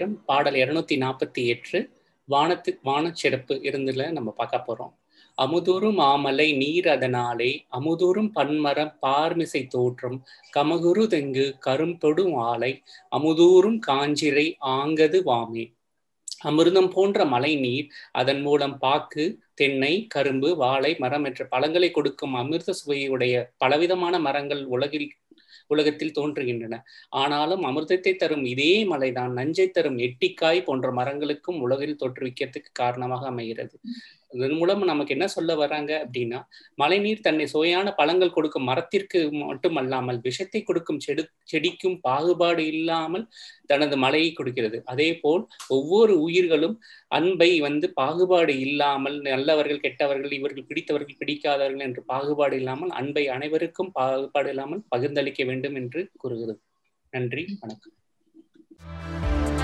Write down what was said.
பதினெட்டும் பாடல் இருநூத்தி நாற்பத்தி எட்டு வானத்து வானச்சிறப்பு இருந்துல நம்ம பார்க்க போறோம் அமுதூரும் மாமலை நீர் அதனாலே அமுதூரும் பன்மரம் பார்மிசை தோற்றம் கமகுரு தெங்கு கரும்பொடும் ஆலை அமுதூரும் காஞ்சிரை ஆங்கது வாமே அமிர்தம் போன்ற மழை நீர் அதன் மூலம் பாக்கு தென்னை கரும்பு வாழை மரம் என்ற பழங்களை கொடுக்கும் அமிர்த சுவையுடைய பலவிதமான மரங்கள் உலகில் உலகத்தில் தோன்றுகின்றன ஆனாலும் அமிர்தத்தை தரும் இதே மலைதான் நஞ்சை தரும் எட்டிக்காய் போன்ற மரங்களுக்கும் உலகில் தோற்றுவிக்கிறதுக்கு காரணமாக அமைகிறது இதன் மூலம் நமக்கு என்ன சொல்ல வராங்க அப்படின்னா மழைநீர் தன்னை சுவையான பழங்கள் கொடுக்கும் மரத்திற்கு மட்டுமல்லாமல் விஷத்தை கொடுக்கும் செடு செடிக்கும் பாகுபாடு இல்லாமல் தனது மழையை கொடுக்கிறது அதே போல் ஒவ்வொரு உயிர்களும் அன்பை வந்து பாகுபாடு இல்லாமல் நல்லவர்கள் கெட்டவர்கள் இவர்கள் பிடித்தவர்கள் பிடிக்காதவர்கள் என்று பாகுபாடு இல்லாமல் அன்பை அனைவருக்கும் பாகுபாடு இல்லாமல் பகிர்ந்தளிக்க வேண்டும் என்று கூறுகிறது நன்றி வணக்கம்